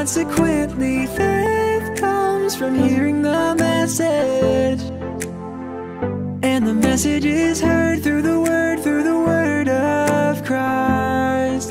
Consequently, faith comes from hearing the message. And the message is heard through the word, through the word of Christ.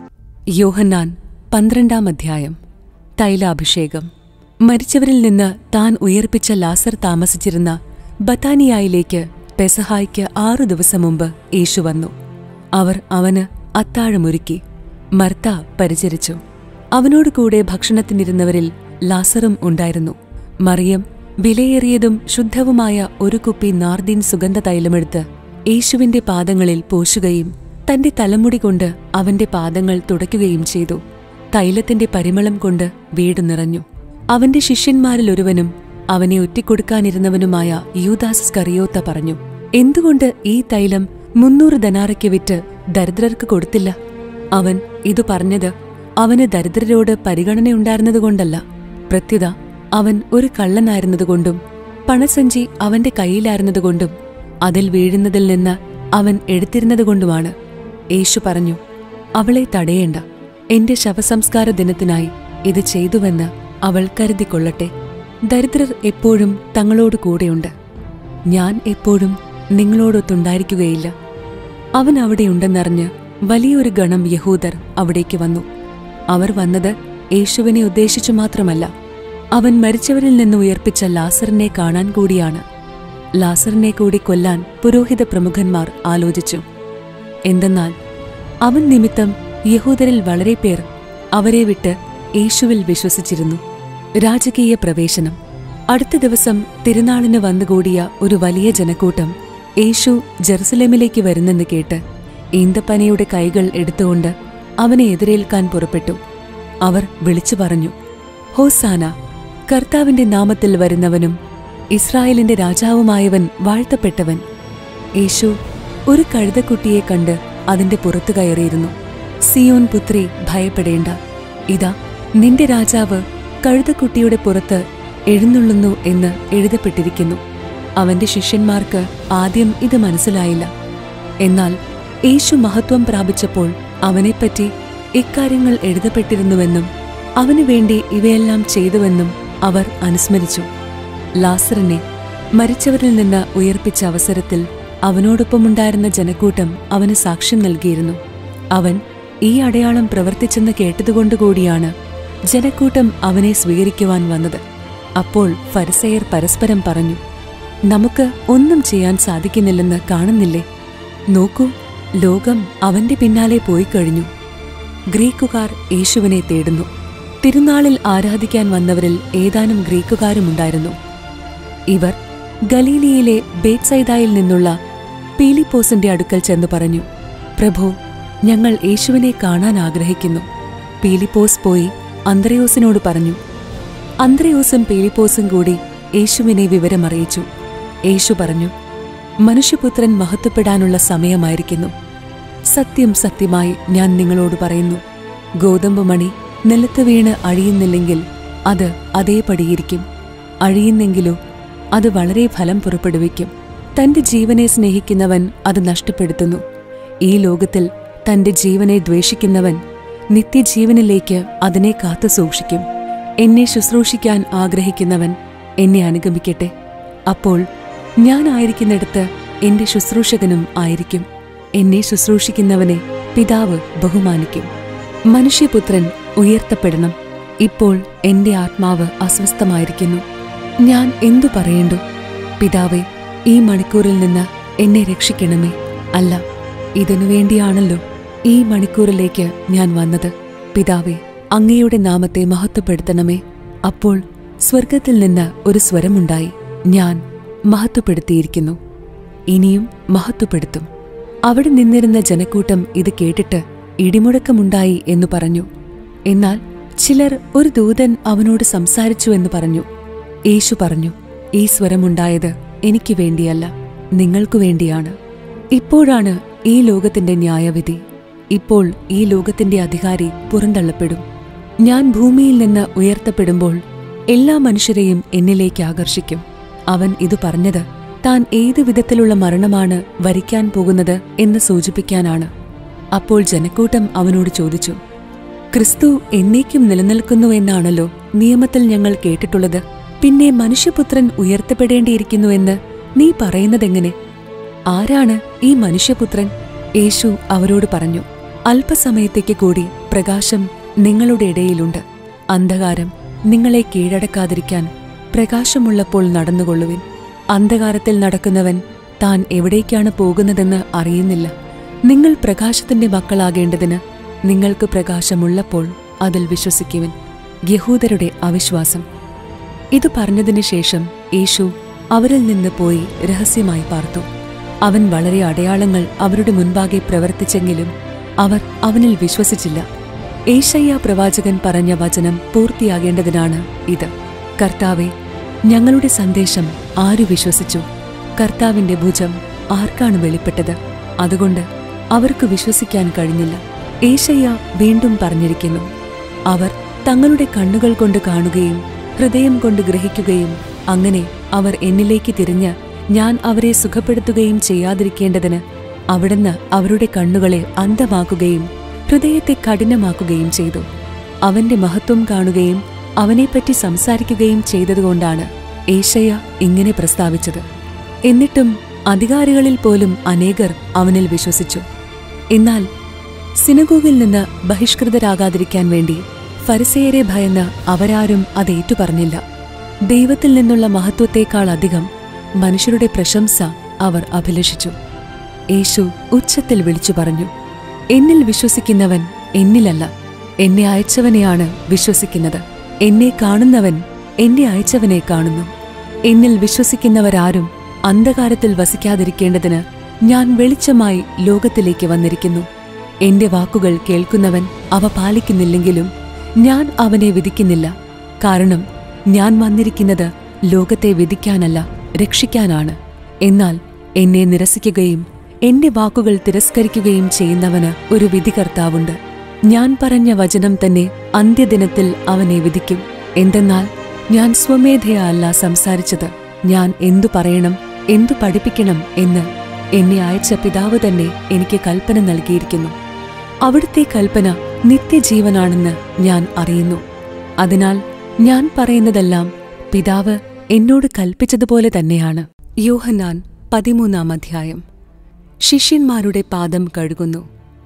യോഹന്നാൻ പന്ത്രണ്ടാം അധ്യായം തൈലാഭിഷേകം മരിച്ചവരിൽ നിന്ന് താൻ ഉയർപ്പിച്ച ലാസർ താമസിച്ചിരുന്ന ബത്താനിയായിലേക്ക് പെസഹായ്ക്ക് ആറു ദിവസം മുമ്പ് യേശു വന്നു അവർ അവന് അത്താഴമൊരുക്കി മർത്ത പരിചരിച്ചു അവനോട് കൂടെ ഭക്ഷണത്തിനിരുന്നവരിൽ ലാസറും ഉണ്ടായിരുന്നു മറിയം വിലയേറിയതും ശുദ്ധവുമായ ഒരു കുപ്പി നാർദീൻ സുഗന്ധ തൈലമെടുത്ത് യേശുവിന്റെ പാദങ്ങളിൽ പൂശുകയും തന്റെ തലമുടി കൊണ്ട് അവന്റെ പാദങ്ങൾ തുടയ്ക്കുകയും ചെയ്തു തൈലത്തിന്റെ പരിമളം കൊണ്ട് വീട് നിറഞ്ഞു അവന്റെ ശിഷ്യന്മാരിൽ ഒരുവനും അവനെ ഒറ്റിക്കൊടുക്കാനിരുന്നവനുമായ യൂദാസ് കറിയോത്ത പറഞ്ഞു എന്തുകൊണ്ട് ഈ തൈലം മുന്നൂറ് ധനാറയ്ക്ക് വിറ്റ് ദരിദ്രർക്ക് കൊടുത്തില്ല അവൻ ഇതു പറഞ്ഞത് അവന് ദരിദ്രരോട് പരിഗണനയുണ്ടായിരുന്നതുകൊണ്ടല്ല പ്രത്യുത അവൻ ഒരു കള്ളനായിരുന്നതുകൊണ്ടും പണസഞ്ചി അവന്റെ കയ്യിലായിരുന്നതുകൊണ്ടും അതിൽ വീഴുന്നതിൽ നിന്ന് അവൻ എടുത്തിരുന്നതുകൊണ്ടുമാണ് യേശു പറഞ്ഞു അവളെ തടയേണ്ട എന്റെ ശവസംസ്കാര ദിനത്തിനായി ഇത് ചെയ്തുവെന്ന് അവൾ കരുതിക്കൊള്ളട്ടെ ദരിദ്രർ എപ്പോഴും തങ്ങളോട് കൂടെയുണ്ട് ഞാൻ എപ്പോഴും നിങ്ങളോടൊത്തുണ്ടായിരിക്കുകയില്ല അവൻ അവിടെയുണ്ടെന്നറിഞ്ഞ് വലിയൊരു ഗണം യഹൂദർ അവിടേക്ക് വന്നു അവർ വന്നത് യേശുവിനെ ഉദ്ദേശിച്ചു മാത്രമല്ല അവൻ മരിച്ചവരിൽ നിന്ന് ഉയർപ്പിച്ച ലാസറിനെ കാണാൻ കൂടിയാണ് ലാസറിനെ കൂടി കൊല്ലാൻ പുരോഹിത പ്രമുഖന്മാർ ആലോചിച്ചു എന്തെന്നാൽ അവൻ നിമിത്തം യഹൂദരിൽ വളരെ പേർ അവരെ വിട്ട് യേശുവിൽ വിശ്വസിച്ചിരുന്നു രാജകീയ പ്രവേശനം അടുത്ത ദിവസം തിരുനാളിന് വന്നുകൂടിയ ഒരു വലിയ ജനക്കൂട്ടം യേശു ജെറുസലേമിലേക്ക് വരുന്നെന്ന് കേട്ട് ഈന്തപ്പനയുടെ കൈകൾ എടുത്തുകൊണ്ട് അവനെ എതിരേൽക്കാൻ പുറപ്പെട്ടു അവർ വിളിച്ചു പറഞ്ഞു ഹോസാന കർത്താവിന്റെ നാമത്തിൽ വരുന്നവനും ഇസ്രായേലിന്റെ രാജാവുമായവൻ വാഴ്ത്തപ്പെട്ടവൻ യേശു ഒരു കഴുതക്കുട്ടിയെ കണ്ട് അതിന്റെ പുറത്തു കയറിയിരുന്നു സിയോൻ പുത്രി ഭയപ്പെടേണ്ട ഇതാ നിന്റെ രാജാവ് കഴുതക്കുട്ടിയുടെ പുറത്ത് എഴുന്നള്ളുന്നു എന്ന് എഴുതപ്പെട്ടിരിക്കുന്നു അവന്റെ ശിഷ്യന്മാർക്ക് ആദ്യം ഇത് മനസ്സിലായില്ല എന്നാൽ യേശു മഹത്വം പ്രാപിച്ചപ്പോൾ അവനെപ്പറ്റി ഇക്കാര്യങ്ങൾ എഴുതപ്പെട്ടിരുന്നുവെന്നും അവനു വേണ്ടി ഇവയെല്ലാം ചെയ്തുവെന്നും അവർ അനുസ്മരിച്ചു ലാസറിനെ മരിച്ചവരിൽ നിന്ന് ഉയർപ്പിച്ച അവസരത്തിൽ അവനോടൊപ്പമുണ്ടായിരുന്ന ജനക്കൂട്ടം അവന് സാക്ഷ്യം നൽകിയിരുന്നു അവൻ ഈ അടയാളം പ്രവർത്തിച്ചെന്ന് കേട്ടതുകൊണ്ടുകൂടിയാണ് ജനക്കൂട്ടം അവനെ സ്വീകരിക്കുവാൻ വന്നത് അപ്പോൾ ഫരിസയർ പരസ്പരം പറഞ്ഞു നമുക്ക് ഒന്നും ചെയ്യാൻ സാധിക്കുന്നില്ലെന്ന് കാണുന്നില്ലേ നോക്കൂ ലോകം അവന്റെ പിന്നാലെ പോയി കഴിഞ്ഞു ഗ്രീക്കുകാർ യേശുവിനെ തേടുന്നു തിരുനാളിൽ ആരാധിക്കാൻ വന്നവരിൽ ഏതാനും ഗ്രീക്കുകാരുമുണ്ടായിരുന്നു ഇവർ ഗലീലിയയിലെ ബേത്സൈദായിൽ നിന്നുള്ള പീലിപ്പോസിന്റെ അടുക്കൽ ചെന്നു പറഞ്ഞു പ്രഭു ഞങ്ങൾ യേശുവിനെ കാണാൻ ആഗ്രഹിക്കുന്നു പീലിപ്പോസ് പോയി അന്ത്രയോസിനോട് പറഞ്ഞു അന്ത്രയോസും പീലിപ്പോസും കൂടി യേശുവിനെ വിവരമറിയിച്ചു യേശു പറഞ്ഞു മനുഷ്യപുത്രൻ മഹത്വപ്പെടാനുള്ള സമയമായിരിക്കുന്നു സത്യം സത്യമായി ഞാൻ നിങ്ങളോട് പറയുന്നു ഗോതമ്പ് മണി നിലത്ത് വീണ് അഴിയുന്നില്ലെങ്കിൽ അത് അതേപടിയിരിക്കും അഴിയുന്നെങ്കിലോ അത് വളരെ ഫലം പുറപ്പെടുവിക്കും തന്റെ ജീവനെ സ്നേഹിക്കുന്നവൻ അത് നഷ്ടപ്പെടുത്തുന്നു ഈ ലോകത്തിൽ തന്റെ ജീവനെ ദ്വേഷിക്കുന്നവൻ നിത്യജീവനിലേക്ക് അതിനെ കാത്തു സൂക്ഷിക്കും എന്നെ ശുശ്രൂഷിക്കാൻ ആഗ്രഹിക്കുന്നവൻ എന്നെ അനുഗമിക്കട്ടെ അപ്പോൾ ഞാൻ ആയിരിക്കുന്നിടത്ത് എന്റെ ശുശ്രൂഷകനും ആയിരിക്കും എന്നെ ശുശ്രൂഷിക്കുന്നവനെ പിതാവ് ബഹുമാനിക്കും മനുഷ്യപുത്രൻ ഉയർത്തപ്പെടണം ഇപ്പോൾ എന്റെ ആത്മാവ് അസ്വസ്ഥമായിരിക്കുന്നു ഞാൻ എന്തു പറയേണ്ടു പിതാവേ ഈ മണിക്കൂറിൽ നിന്ന് എന്നെ രക്ഷിക്കണമേ അല്ല ഇതിനു വേണ്ടിയാണല്ലോ ഈ മണിക്കൂറിലേക്ക് ഞാൻ വന്നത് പിതാവേ അങ്ങയുടെ നാമത്തെ മഹത്വപ്പെടുത്തണമേ അപ്പോൾ സ്വർഗത്തിൽ നിന്ന് ഒരു സ്വരമുണ്ടായി ഞാൻ മഹത്വപ്പെടുത്തിയിരിക്കുന്നു ഇനിയും മഹത്വപ്പെടുത്തും അവിടെ നിന്നിരുന്ന ജനക്കൂട്ടം ഇത് കേട്ടിട്ട് ഇടിമുഴക്കമുണ്ടായി എന്നു പറഞ്ഞു എന്നാൽ ചിലർ ഒരു ദൂതൻ അവനോട് സംസാരിച്ചു എന്ന് പറഞ്ഞു യേശു പറഞ്ഞു ഈ സ്വരമുണ്ടായത് എനിക്ക് വേണ്ടിയല്ല നിങ്ങൾക്കു വേണ്ടിയാണ് ഇപ്പോഴാണ് ഈ ലോകത്തിന്റെ ന്യായവിധി ഇപ്പോൾ ഈ ലോകത്തിന്റെ അധികാരി പുറന്തള്ളപ്പെടും ഞാൻ ഭൂമിയിൽ നിന്ന് ഉയർത്തപ്പെടുമ്പോൾ എല്ലാ മനുഷ്യരെയും എന്നിലേക്ക് ആകർഷിക്കും അവൻ ഇത് പറഞ്ഞത് താൻ ഏതു വിധത്തിലുള്ള മരണമാണ് വരിക്കാൻ പോകുന്നത് എന്ന് സൂചിപ്പിക്കാനാണ് അപ്പോൾ ജനക്കൂട്ടം അവനോട് ചോദിച്ചു ക്രിസ്തു എന്നേക്കും നിലനിൽക്കുന്നു എന്നാണല്ലോ നിയമത്തിൽ ഞങ്ങൾ കേട്ടിട്ടുള്ളത് പിന്നെ മനുഷ്യപുത്രൻ ഉയർത്തപ്പെടേണ്ടിയിരിക്കുന്നുവെന്ന് നീ പറയുന്നതെങ്ങനെ ആരാണ് ഈ മനുഷ്യപുത്രൻ യേശു അവരോട് പറഞ്ഞു അല്പസമയത്തേക്ക് കൂടി പ്രകാശം നിങ്ങളുടെ ഇടയിലുണ്ട് അന്ധകാരം നിങ്ങളെ കീഴടക്കാതിരിക്കാൻ പ്രകാശമുള്ളപ്പോൾ നടന്നുകൊള്ളുവിൻ അന്ധകാരത്തിൽ നടക്കുന്നവൻ താൻ എവിടേക്കാണ് പോകുന്നതെന്ന് അറിയുന്നില്ല നിങ്ങൾ പ്രകാശത്തിന്റെ മക്കളാകേണ്ടതിന് നിങ്ങൾക്ക് പ്രകാശമുള്ളപ്പോൾ അതിൽ വിശ്വസിക്കുവിൻ യഹൂദരുടെ അവിശ്വാസം ഇത് പറഞ്ഞതിനു ശേഷം യേശു അവരിൽ നിന്ന് പോയി രഹസ്യമായി പാർത്തു അവൻ വളരെ അടയാളങ്ങൾ അവരുടെ മുൻപാകെ പ്രവർത്തിച്ചെങ്കിലും അവർ അവനിൽ വിശ്വസിച്ചില്ല ഏഷയ്യ പ്രവാചകൻ പറഞ്ഞ വചനം പൂർത്തിയാകേണ്ടതിനാണ് ഇത് കർത്താവെ ഞങ്ങളുടെ സന്ദേശം ആരു വിശ്വസിച്ചു കർത്താവിന്റെ ഭുജം ആർക്കാണ് വെളിപ്പെട്ടത് അതുകൊണ്ട് അവർക്ക് വിശ്വസിക്കാൻ കഴിഞ്ഞില്ല ഏഷയ്യ വീണ്ടും പറഞ്ഞിരിക്കുന്നു അവർ തങ്ങളുടെ കണ്ണുകൾ കൊണ്ട് കാണുകയും ഹൃദയം കൊണ്ട് ഗ്രഹിക്കുകയും അങ്ങനെ അവർ എന്നിലേക്ക് തിരിഞ്ഞ് ഞാൻ അവരെ സുഖപ്പെടുത്തുകയും ചെയ്യാതിരിക്കേണ്ടതിന് അവിടുന്ന് അവരുടെ കണ്ണുകളെ അന്ധമാക്കുകയും ഹൃദയത്തെ കഠിനമാക്കുകയും ചെയ്തു അവന്റെ മഹത്വം കാണുകയും അവനെപ്പറ്റി സംസാരിക്കുകയും ചെയ്തതുകൊണ്ടാണ് ഏഷയ ഇങ്ങനെ പ്രസ്താവിച്ചത് എന്നിട്ടും അധികാരികളിൽ പോലും അനേകർ അവനിൽ വിശ്വസിച്ചു എന്നാൽ സിനഗോഗിൽ നിന്ന് ബഹിഷ്കൃതരാകാതിരിക്കാൻ വേണ്ടി ഫരിസേയരെ ഭയന്ന് അവരാരും അത് ഏറ്റുപറഞ്ഞില്ല ദൈവത്തിൽ നിന്നുള്ള മഹത്വത്തേക്കാൾ അധികം മനുഷ്യരുടെ പ്രശംസ അവർ അഭിലഷിച്ചു യേശു ഉച്ചത്തിൽ വിളിച്ചു പറഞ്ഞു എന്നിൽ വിശ്വസിക്കുന്നവൻ എന്നിലല്ല എന്നെ അയച്ചവനെയാണ് വിശ്വസിക്കുന്നത് എന്നെ കാണുന്നവൻ എന്നെ അയച്ചവനെ കാണുന്നു എന്നിൽ വിശ്വസിക്കുന്നവരാരും അന്ധകാരത്തിൽ വസിക്കാതിരിക്കേണ്ടതിന് ഞാൻ വെളിച്ചമായി ലോകത്തിലേക്ക് വന്നിരിക്കുന്നു എന്റെ വാക്കുകൾ കേൾക്കുന്നവൻ അവ പാലിക്കുന്നില്ലെങ്കിലും ഞാൻ അവനെ വിധിക്കുന്നില്ല കാരണം ഞാൻ വന്നിരിക്കുന്നത് ലോകത്തെ വിധിക്കാനല്ല രക്ഷിക്കാനാണ് എന്നാൽ എന്നെ നിരസിക്കുകയും എന്റെ വാക്കുകൾ തിരസ്കരിക്കുകയും ചെയ്യുന്നവന് ഒരു വിധികർത്താവുണ്ട് ഞാൻ പറഞ്ഞ വചനം തന്നെ അന്ത്യദിനത്തിൽ അവനെ വിധിക്കും എന്തെന്നാൽ ഞാൻ സ്വമേധയാ അല്ല സംസാരിച്ചത് ഞാൻ എന്തു പറയണം എന്തു പഠിപ്പിക്കണം എന്ന് എന്നെ അയച്ച പിതാവ് തന്നെ എനിക്ക് കൽപ്പന നൽകിയിരിക്കുന്നു അവിടുത്തെ കൽപ്പന നിത്യജീവനാണെന്ന് ഞാൻ അറിയുന്നു അതിനാൽ ഞാൻ പറയുന്നതെല്ലാം പിതാവ് എന്നോട് കൽപ്പിച്ചതുപോലെ തന്നെയാണ് യോഹന്നാൻ പതിമൂന്നാം അധ്യായം ശിഷ്യന്മാരുടെ പാദം കഴുകുന്നു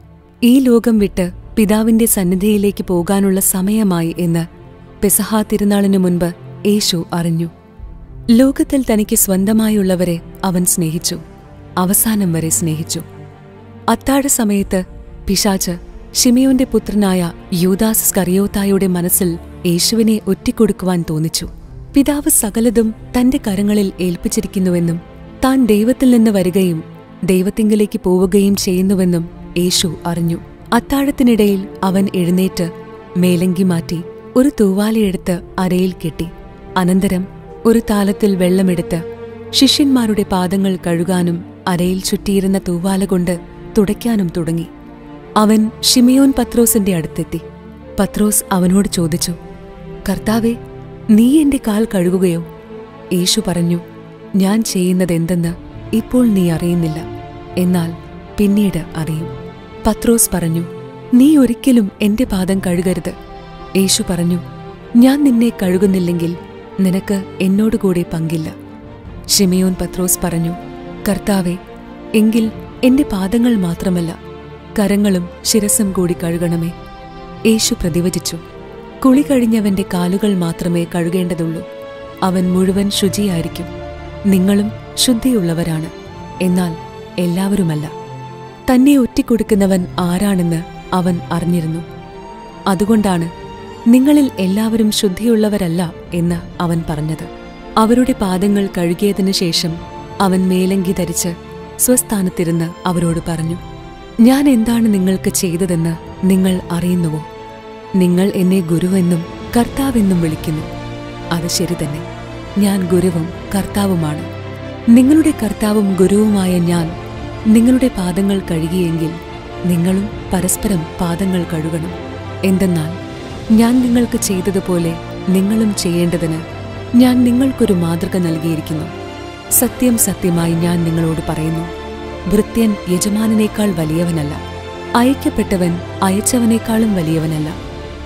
ഈ ലോകം വിട്ട് പിതാവിന്റെ സന്നിധിയിലേക്ക് പോകാനുള്ള സമയമായി എന്ന് പെസഹാ തിരുനാളിനു മുൻപ് യേശു അറിഞ്ഞു ലോകത്തിൽ തനിക്ക് സ്വന്തമായുള്ളവരെ അവൻ സ്നേഹിച്ചു അവസാനം വരെ സ്നേഹിച്ചു അത്താഴ സമയത്ത് പിശാച്ച് ഷിമയോന്റെ പുത്രനായ യൂദാസ് സ്കറിയോത്തായുടെ മനസ്സിൽ യേശുവിനെ ഒറ്റിക്കൊടുക്കുവാൻ തോന്നിച്ചു പിതാവ് സകലതും തന്റെ കരങ്ങളിൽ ഏൽപ്പിച്ചിരിക്കുന്നുവെന്നും താൻ ദൈവത്തിൽ നിന്ന് വരികയും ദൈവത്തിങ്കിലേക്ക് പോവുകയും ചെയ്യുന്നുവെന്നും യേശു അറിഞ്ഞു അത്താഴത്തിനിടയിൽ അവൻ എഴുന്നേറ്റ് മേലങ്കി മാറ്റി ഒരു തൂവാലയെടുത്ത് അരയിൽ കെട്ടി അനന്തരം ഒരു താലത്തിൽ വെള്ളമെടുത്ത് ശിഷ്യന്മാരുടെ പാദങ്ങൾ കഴുകാനും അരയിൽ ചുറ്റിയിരുന്ന തൂവാല കൊണ്ട് തുടയ്ക്കാനും തുടങ്ങി അവൻ ഷിമിയോൻ പത്രോസിന്റെ അടുത്തെത്തി പത്രോസ് അവനോട് ചോദിച്ചു കർത്താവെ നീ എന്റെ കാൽ കഴുകുകയോ യേശു പറഞ്ഞു ഞാൻ ചെയ്യുന്നതെന്തെന്ന് ഇപ്പോൾ നീ അറിയുന്നില്ല എന്നാൽ പിന്നീട് അറിയും പത്രോസ് പറഞ്ഞു നീ ഒരിക്കലും എന്റെ പാദം കഴുകരുത് യേശു പറഞ്ഞു ഞാൻ നിന്നെ കഴുകുന്നില്ലെങ്കിൽ നിനക്ക് എന്നോടുകൂടെ പങ്കില്ല ഷിമിയോൻ പത്രോസ് പറഞ്ഞു കർത്താവെ എങ്കിൽ എന്റെ പാദങ്ങൾ മാത്രമല്ല കരങ്ങളും ശിരസും കൂടി കഴുകണമേ യേശു പ്രതിവചിച്ചു കുളി കഴിഞ്ഞവന്റെ കാലുകൾ മാത്രമേ കഴുകേണ്ടതുള്ളൂ അവൻ മുഴുവൻ ശുചിയായിരിക്കും നിങ്ങളും ശുദ്ധിയുള്ളവരാണ് എന്നാൽ എല്ലാവരുമല്ല തന്നെ ഒറ്റിക്കൊടുക്കുന്നവൻ ആരാണെന്ന് അവൻ അറിഞ്ഞിരുന്നു അതുകൊണ്ടാണ് നിങ്ങളിൽ എല്ലാവരും ശുദ്ധിയുള്ളവരല്ല എന്ന് അവൻ പറഞ്ഞത് അവരുടെ പാദങ്ങൾ കഴുകിയതിനു ശേഷം അവൻ മേലങ്കി ധരിച്ച് സ്വസ്ഥാനത്തിരുന്ന് അവരോട് പറഞ്ഞു ഞാൻ എന്താണ് നിങ്ങൾക്ക് ചെയ്തതെന്ന് നിങ്ങൾ അറിയുന്നുവോ നിങ്ങൾ എന്നെ ഗുരുവെന്നും കർത്താവെന്നും വിളിക്കുന്നു അത് ശരി തന്നെ ഞാൻ ഗുരുവും കർത്താവുമാണ് നിങ്ങളുടെ കർത്താവും ഗുരുവുമായ ഞാൻ നിങ്ങളുടെ പാദങ്ങൾ കഴുകിയെങ്കിൽ നിങ്ങളും പരസ്പരം പാദങ്ങൾ കഴുകണം എന്തെന്നാൽ ഞാൻ നിങ്ങൾക്ക് ചെയ്തതുപോലെ നിങ്ങളും ചെയ്യേണ്ടതിന് ഞാൻ നിങ്ങൾക്കൊരു മാതൃക നൽകിയിരിക്കുന്നു സത്യം സത്യമായി ഞാൻ നിങ്ങളോട് പറയുന്നു ഭൃത്യൻ യജമാനനേക്കാൾ വലിയവനല്ല അയക്കപ്പെട്ടവൻ അയച്ചവനേക്കാളും വലിയവനല്ല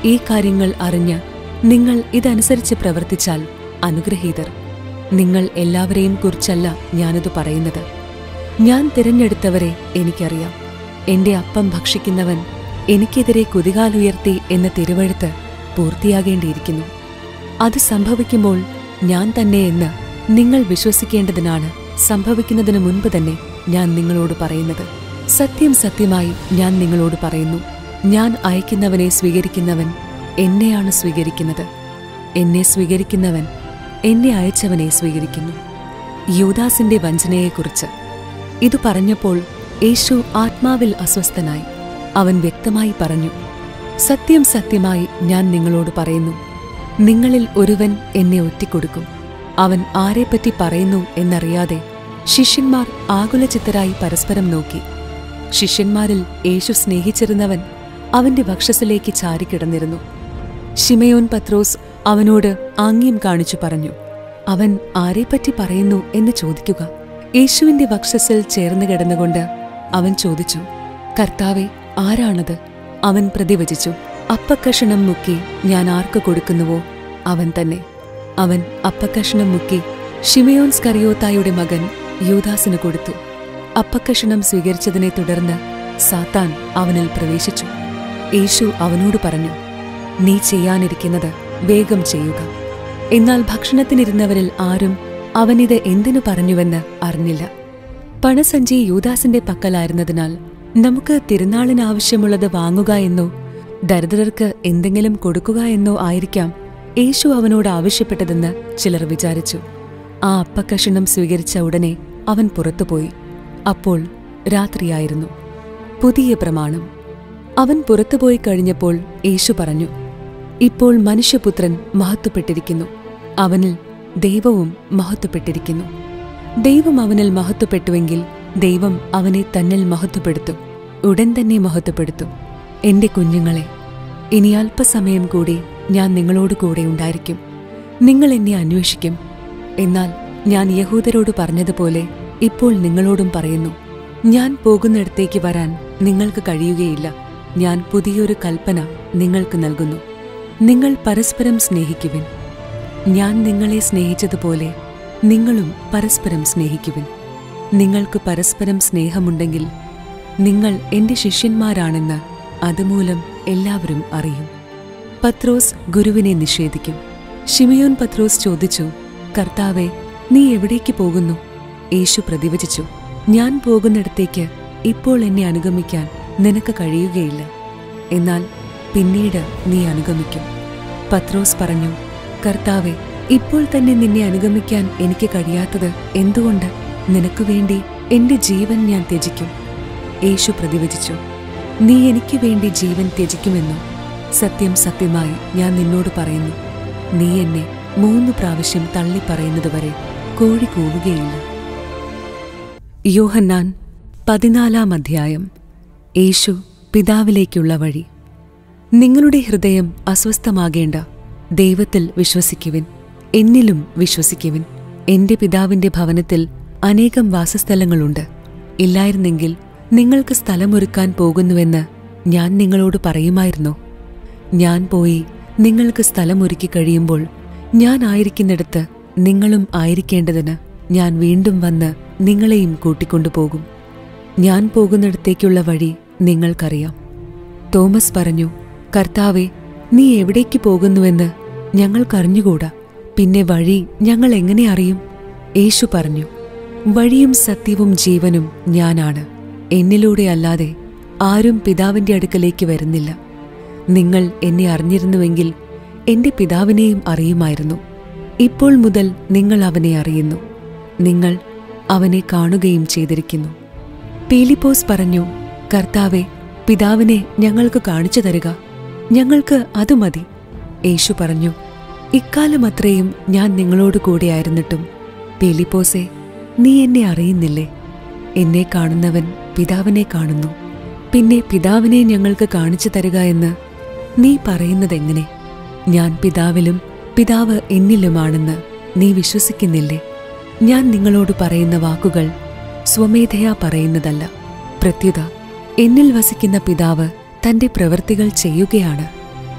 ഈ കാര്യങ്ങൾ അറിഞ്ഞ് നിങ്ങൾ ഇതനുസരിച്ച് പ്രവർത്തിച്ചാൽ അനുഗ്രഹീതർ നിങ്ങൾ എല്ലാവരെയും കുറിച്ചല്ല ഞാനിത് പറയുന്നത് ഞാൻ തിരഞ്ഞെടുത്തവരെ എനിക്കറിയാം എന്റെ അപ്പം ഭക്ഷിക്കുന്നവൻ എനിക്കെതിരെ കുതികാലുയർത്തി എന്ന തിരുവഴുത്ത് പൂർത്തിയാകേണ്ടിയിരിക്കുന്നു അത് സംഭവിക്കുമ്പോൾ ഞാൻ തന്നെ എന്ന് നിങ്ങൾ വിശ്വസിക്കേണ്ടതിനാണ് സംഭവിക്കുന്നതിന് മുൻപ് തന്നെ ഞാൻ നിങ്ങളോട് പറയുന്നത് സത്യം സത്യമായി ഞാൻ നിങ്ങളോട് പറയുന്നു ഞാൻ അയക്കുന്നവനെ സ്വീകരിക്കുന്നവൻ എന്നെയാണ് സ്വീകരിക്കുന്നത് എന്നെ സ്വീകരിക്കുന്നവൻ എന്നെ അയച്ചവനെ സ്വീകരിക്കുന്നു യൂദാസിന്റെ വഞ്ചനയെക്കുറിച്ച് ഇത് പറഞ്ഞപ്പോൾ യേശു ആത്മാവിൽ അസ്വസ്ഥനായി അവൻ വ്യക്തമായി പറഞ്ഞു സത്യം സത്യമായി ഞാൻ നിങ്ങളോട് പറയുന്നു നിങ്ങളിൽ ഒരുവൻ എന്നെ ഒറ്റിക്കൊടുക്കും അവൻ ആരെപ്പറ്റി പറയുന്നു എന്നറിയാതെ ശിഷ്യന്മാർ ആകുലചിത്തരായി പരസ്പരം നോക്കി ശിഷ്യന്മാരിൽ യേശു സ്നേഹിച്ചിരുന്നവൻ അവന്റെ വക്ഷസിലേക്ക് ചാരിക്കിടന്നിരുന്നു ഷിമയോൻ പത്രോസ് അവനോട് ആംഗ്യം കാണിച്ചു പറഞ്ഞു അവൻ ആരെപ്പറ്റി പറയുന്നു എന്ന് ചോദിക്കുക യേശുവിന്റെ വക്ഷസിൽ ചേർന്ന് കിടന്നുകൊണ്ട് അവൻ ചോദിച്ചു കർത്താവെ ആരാണത് അവൻ പ്രതിവചിച്ചു അപ്പക്കഷണം മുക്കി ഞാൻ ആർക്ക് കൊടുക്കുന്നുവോ അവൻ തന്നെ അവൻ അപ്പക്കഷണം മുക്കി ഷിമയോൻ സ്കറിയോത്തായുടെ മകൻ യൂദാസിന് കൊടുത്തു അപ്പക്കഷണം സ്വീകരിച്ചതിനെ തുടർന്ന് സാത്താൻ അവനിൽ പ്രവേശിച്ചു യേശു അവനോട് പറഞ്ഞു നീ ചെയ്യാനിരിക്കുന്നത് വേഗം ചെയ്യുക എന്നാൽ ഭക്ഷണത്തിനിരുന്നവരിൽ ആരും അവനിത് എന്തിനു പറഞ്ഞുവെന്ന് അറിഞ്ഞില്ല പണസഞ്ചി യൂദാസിന്റെ പക്കലായിരുന്നതിനാൽ നമുക്ക് തിരുനാളിനാവശ്യമുള്ളത് വാങ്ങുക എന്നോ ദരിദ്രർക്ക് എന്തെങ്കിലും കൊടുക്കുക എന്നോ ആയിരിക്കാം യേശു അവനോട് ആവശ്യപ്പെട്ടതെന്ന് ചിലർ വിചാരിച്ചു ആ അപ്പക്കഷണം സ്വീകരിച്ച ഉടനെ അവൻ പുറത്തുപോയി അപ്പോൾ രാത്രിയായിരുന്നു പുതിയ പ്രമാണം അവൻ പുറത്തുപോയി കഴിഞ്ഞപ്പോൾ യേശു പറഞ്ഞു ഇപ്പോൾ മനുഷ്യപുത്രൻ മഹത്വപ്പെട്ടിരിക്കുന്നു അവനിൽ ദൈവവും മഹത്വപ്പെട്ടിരിക്കുന്നു ദൈവം അവനിൽ മഹത്വപ്പെട്ടുവെങ്കിൽ ദൈവം അവനെ തന്നിൽ മഹത്വപ്പെടുത്തും ഉടൻ തന്നെ മഹത്വപ്പെടുത്തും എന്റെ കുഞ്ഞുങ്ങളെ ഇനി അല്പസമയം കൂടി ഞാൻ നിങ്ങളോട് കൂടെ ഉണ്ടായിരിക്കും നിങ്ങൾ എന്നെ അന്വേഷിക്കും എന്നാൽ ഞാൻ യഹൂദരോട് പറഞ്ഞതുപോലെ ഇപ്പോൾ നിങ്ങളോടും പറയുന്നു ഞാൻ പോകുന്നിടത്തേക്ക് വരാൻ നിങ്ങൾക്ക് കഴിയുകയില്ല ഞാൻ പുതിയൊരു കൽപ്പന നിങ്ങൾക്ക് നൽകുന്നു നിങ്ങൾ പരസ്പരം സ്നേഹിക്കുവിൻ ഞാൻ നിങ്ങളെ സ്നേഹിച്ചതുപോലെ നിങ്ങളും പരസ്പരം സ്നേഹിക്കുവിൻ നിങ്ങൾക്ക് പരസ്പരം സ്നേഹമുണ്ടെങ്കിൽ നിങ്ങൾ എന്റെ ശിഷ്യന്മാരാണെന്ന് അതുമൂലം എല്ലാവരും അറിയും പത്രോസ് ഗുരുവിനെ നിഷേധിക്കും ഷിമിയോൻ പത്രോസ് ചോദിച്ചു കർത്താവെ നീ എവിടേക്ക് പോകുന്നു യേശു പ്രതിവചിച്ചു ഞാൻ പോകുന്നിടത്തേക്ക് ഇപ്പോൾ എന്നെ അനുഗമിക്കാൻ നിനക്ക് കഴിയുകയില്ല എന്നാൽ പിന്നീട് നീ അനുഗമിക്കും പത്രോസ് പറഞ്ഞു കർത്താവെ ഇപ്പോൾ തന്നെ നിന്നെ അനുഗമിക്കാൻ എനിക്ക് കഴിയാത്തത് എന്തുകൊണ്ട് നിനക്ക് വേണ്ടി എന്റെ ജീവൻ ഞാൻ ത്യജിക്കും യേശു പ്രതിവചിച്ചു നീ എനിക്ക് വേണ്ടി ജീവൻ ത്യജിക്കുമെന്നു സത്യം സത്യമായി ഞാൻ നിന്നോട് പറയുന്നു നീ എന്നെ മൂന്ന് പ്രാവശ്യം തള്ളിപ്പറയുന്നതുവരെ കോഴി കൂവുകയില്ല യോഹന്നാൻ പതിനാലാം അധ്യായം യേശു പിതാവിലേക്കുള്ള വഴി നിങ്ങളുടെ ഹൃദയം അസ്വസ്ഥമാകേണ്ട ദൈവത്തിൽ വിശ്വസിക്കുവിൻ എന്നിലും വിശ്വസിക്കുവിൻ എന്റെ പിതാവിന്റെ ഭവനത്തിൽ അനേകം വാസസ്ഥലങ്ങളുണ്ട് ഇല്ലായിരുന്നെങ്കിൽ നിങ്ങൾക്ക് സ്ഥലമൊരുക്കാൻ പോകുന്നുവെന്ന് ഞാൻ നിങ്ങളോട് പറയുമായിരുന്നോ ഞാൻ പോയി നിങ്ങൾക്ക് സ്ഥലമൊരുക്കി കഴിയുമ്പോൾ ഞാൻ ആയിരിക്കുന്നിടത്ത് നിങ്ങളും ആയിരിക്കേണ്ടതിന് ഞാൻ വീണ്ടും വന്ന് നിങ്ങളെയും കൂട്ടിക്കൊണ്ടുപോകും ഞാൻ പോകുന്നിടത്തേക്കുള്ള വഴി നിങ്ങൾക്കറിയാം തോമസ് പറഞ്ഞു കർത്താവെ നീ എവിടേക്ക് പോകുന്നുവെന്ന് ഞങ്ങൾക്കറിഞ്ഞുകൂടാ പിന്നെ വഴി ഞങ്ങൾ എങ്ങനെ അറിയും യേശു പറഞ്ഞു വഴിയും സത്യവും ജീവനും ഞാനാണ് എന്നിലൂടെ അല്ലാതെ ആരും പിതാവിന്റെ അടുക്കലേക്ക് വരുന്നില്ല നിങ്ങൾ എന്നെ അറിഞ്ഞിരുന്നുവെങ്കിൽ എന്റെ പിതാവിനെയും അറിയുമായിരുന്നു ഇപ്പോൾ മുതൽ നിങ്ങൾ അവനെ അറിയുന്നു നിങ്ങൾ അവനെ കാണുകയും ചെയ്തിരിക്കുന്നു പീലിപ്പോസ് പറഞ്ഞു കർത്താവെ പിതാവിനെ ഞങ്ങൾക്ക് കാണിച്ചു തരിക ഞങ്ങൾക്ക് അത് മതി യേശു പറഞ്ഞു ഇക്കാലമത്രയും ഞാൻ നിങ്ങളോട് കൂടെയായിരുന്നിട്ടും പീലിപ്പോസെ നീ എന്നെ അറിയുന്നില്ലേ എന്നെ കാണുന്നവൻ പിതാവിനെ കാണുന്നു പിന്നെ പിതാവിനെ ഞങ്ങൾക്ക് കാണിച്ചു തരിക എന്ന് നീ പറയുന്നതെങ്ങനെ ഞാൻ പിതാവിലും പിതാവ് എന്നിലുമാണെന്ന് നീ വിശ്വസിക്കുന്നില്ലേ ഞാൻ നിങ്ങളോട് പറയുന്ന വാക്കുകൾ സ്വമേധയാ പറയുന്നതല്ല പ്രത്യുത എന്നിൽ വസിക്കുന്ന പിതാവ് തന്റെ പ്രവൃത്തികൾ ചെയ്യുകയാണ്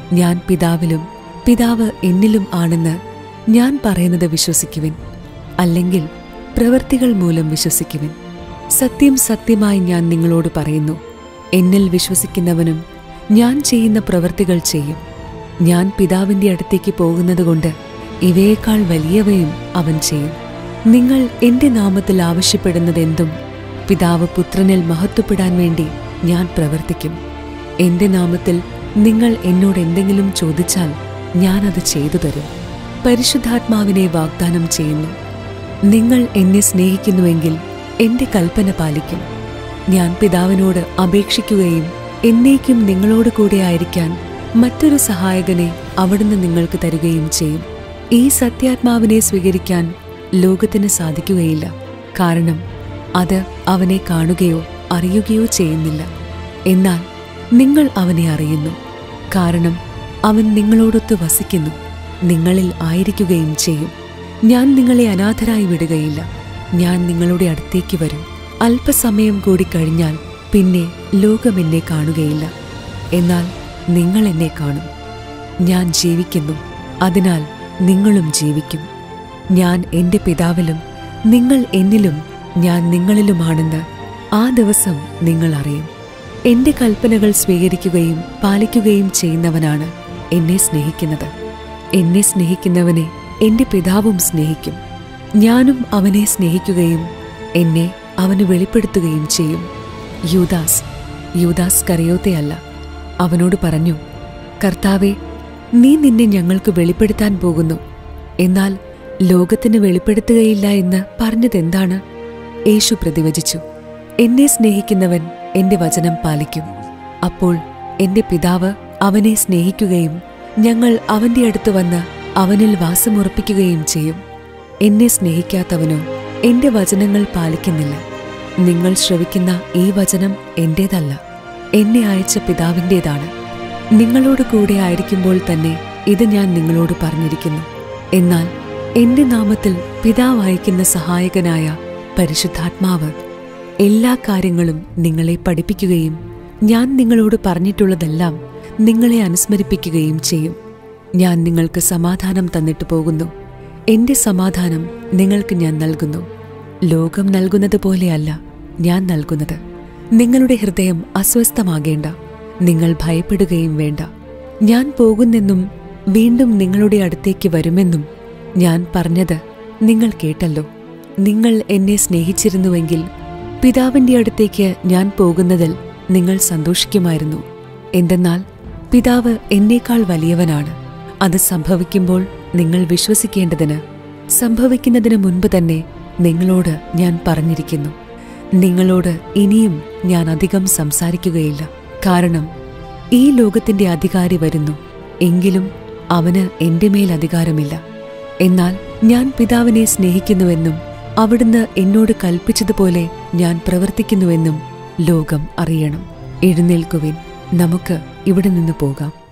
ഞാൻ പിതാവിലും പിതാവ് എന്നിലും ആണെന്ന് ഞാൻ പറയുന്നത് വിശ്വസിക്കുവിൻ അല്ലെങ്കിൽ പ്രവൃത്തികൾ മൂലം വിശ്വസിക്കുവിൻ സത്യം സത്യമായി ഞാൻ നിങ്ങളോട് പറയുന്നു എന്നിൽ വിശ്വസിക്കുന്നവനും ഞാൻ ചെയ്യുന്ന പ്രവൃത്തികൾ ചെയ്യും ഞാൻ പിതാവിന്റെ അടുത്തേക്ക് പോകുന്നതുകൊണ്ട് ഇവയേക്കാൾ വലിയവയും അവൻ ചെയ്യും നിങ്ങൾ എന്റെ നാമത്തിൽ ആവശ്യപ്പെടുന്നതെന്തും പിതാവ് പുത്രനിൽ മഹത്വപ്പെടാൻ വേണ്ടി ഞാൻ പ്രവർത്തിക്കും എന്റെ നാമത്തിൽ നിങ്ങൾ എന്നോട് എന്തെങ്കിലും ചോദിച്ചാൽ ഞാനത് ചെയ്തു തരും പരിശുദ്ധാത്മാവിനെ വാഗ്ദാനം ചെയ്യുന്നു നിങ്ങൾ എന്നെ സ്നേഹിക്കുന്നുവെങ്കിൽ എന്റെ കൽപ്പന പാലിക്കും ഞാൻ പിതാവിനോട് അപേക്ഷിക്കുകയും എന്നേക്കും നിങ്ങളോട് കൂടെ ആയിരിക്കാൻ മറ്റൊരു സഹായകനെ അവിടുന്ന് നിങ്ങൾക്ക് തരുകയും ചെയ്യും ഈ സത്യാത്മാവിനെ സ്വീകരിക്കാൻ ലോകത്തിന് സാധിക്കുകയില്ല കാരണം അത് അവനെ കാണുകയോ അറിയുകയോ ചെയ്യുന്നില്ല എന്നാൽ നിങ്ങൾ അവനെ അറിയുന്നു കാരണം അവൻ നിങ്ങളോടൊത്ത് വസിക്കുന്നു നിങ്ങളിൽ ആയിരിക്കുകയും ചെയ്യും ഞാൻ നിങ്ങളെ അനാഥരായി വിടുകയില്ല ഞാൻ നിങ്ങളുടെ അടുത്തേക്ക് വരും അല്പസമയം കൂടി കഴിഞ്ഞാൽ പിന്നെ ലോകം എന്നെ കാണുകയില്ല എന്നാൽ നിങ്ങൾ എന്നെ കാണും ഞാൻ ജീവിക്കുന്നു അതിനാൽ നിങ്ങളും ജീവിക്കും ഞാൻ എന്റെ പിതാവിലും നിങ്ങൾ എന്നിലും ഞാൻ നിങ്ങളിലുമാണെന്ന് ആ ദിവസം നിങ്ങൾ അറിയും എന്റെ കൽപ്പനകൾ സ്വീകരിക്കുകയും പാലിക്കുകയും ചെയ്യുന്നവനാണ് എന്നെ സ്നേഹിക്കുന്നത് എന്നെ സ്നേഹിക്കുന്നവനെ എന്റെ പിതാവും സ്നേഹിക്കും ഞാനും അവനെ സ്നേഹിക്കുകയും എന്നെ അവന് വെളിപ്പെടുത്തുകയും ചെയ്യും യൂദാസ് യൂദാസ് കരയോത്തെയല്ല അവനോട് പറഞ്ഞു കർത്താവെ നീ നിന്നെ ഞങ്ങൾക്ക് വെളിപ്പെടുത്താൻ പോകുന്നു എന്നാൽ ലോകത്തിന് വെളിപ്പെടുത്തുകയില്ല എന്ന് പറഞ്ഞതെന്താണ് യേശു പ്രതിവചിച്ചു എന്നെ സ്നേഹിക്കുന്നവൻ എന്റെ വചനം പാലിക്കും അപ്പോൾ എന്റെ പിതാവ് അവനെ സ്നേഹിക്കുകയും ഞങ്ങൾ അവന്റെ അടുത്ത് വന്ന് അവനിൽ വാസമുറപ്പിക്കുകയും ചെയ്യും എന്നെ സ്നേഹിക്കാത്തവനോ എന്റെ വചനങ്ങൾ പാലിക്കുന്നില്ല നിങ്ങൾ ശ്രവിക്കുന്ന ഈ വചനം എന്റേതല്ല എന്നെ അയച്ച പിതാവിൻ്റെതാണ് നിങ്ങളോട് കൂടെ ആയിരിക്കുമ്പോൾ തന്നെ ഇത് ഞാൻ നിങ്ങളോട് പറഞ്ഞിരിക്കുന്നു എന്നാൽ എന്റെ നാമത്തിൽ പിതാവ് അയക്കുന്ന സഹായകനായ പരിശുദ്ധാത്മാവ് എല്ലാ കാര്യങ്ങളും നിങ്ങളെ പഠിപ്പിക്കുകയും ഞാൻ നിങ്ങളോട് പറഞ്ഞിട്ടുള്ളതെല്ലാം നിങ്ങളെ അനുസ്മരിപ്പിക്കുകയും ചെയ്യും ഞാൻ നിങ്ങൾക്ക് സമാധാനം തന്നിട്ട് പോകുന്നു എന്റെ സമാധാനം നിങ്ങൾക്ക് ഞാൻ നൽകുന്നു ലോകം നൽകുന്നത് പോലെയല്ല ഞാൻ നൽകുന്നത് നിങ്ങളുടെ ഹൃദയം അസ്വസ്ഥമാകേണ്ട നിങ്ങൾ ഭയപ്പെടുകയും വേണ്ട ഞാൻ പോകുന്നെന്നും വീണ്ടും നിങ്ങളുടെ അടുത്തേക്ക് വരുമെന്നും ഞാൻ പറഞ്ഞത് നിങ്ങൾ കേട്ടല്ലോ നിങ്ങൾ എന്നെ സ്നേഹിച്ചിരുന്നുവെങ്കിൽ പിതാവിന്റെ അടുത്തേക്ക് ഞാൻ പോകുന്നതിൽ നിങ്ങൾ സന്തോഷിക്കുമായിരുന്നു എന്തെന്നാൽ പിതാവ് എന്നേക്കാൾ വലിയവനാണ് അത് സംഭവിക്കുമ്പോൾ നിങ്ങൾ വിശ്വസിക്കേണ്ടതിന് സംഭവിക്കുന്നതിന് മുൻപ് തന്നെ നിങ്ങളോട് ഞാൻ പറഞ്ഞിരിക്കുന്നു നിങ്ങളോട് ഇനിയും ഞാൻ അധികം സംസാരിക്കുകയില്ല കാരണം ഈ ലോകത്തിന്റെ അധികാരി വരുന്നു എങ്കിലും അവന് എന്റെ മേൽ അധികാരമില്ല എന്നാൽ ഞാൻ പിതാവിനെ സ്നേഹിക്കുന്നുവെന്നും അവിടുന്ന് എന്നോട് കൽപ്പിച്ചതുപോലെ ഞാൻ പ്രവർത്തിക്കുന്നുവെന്നും ലോകം അറിയണം എഴുന്നേൽക്കുവിൻ നമുക്ക് ഇവിടെ നിന്ന് പോകാം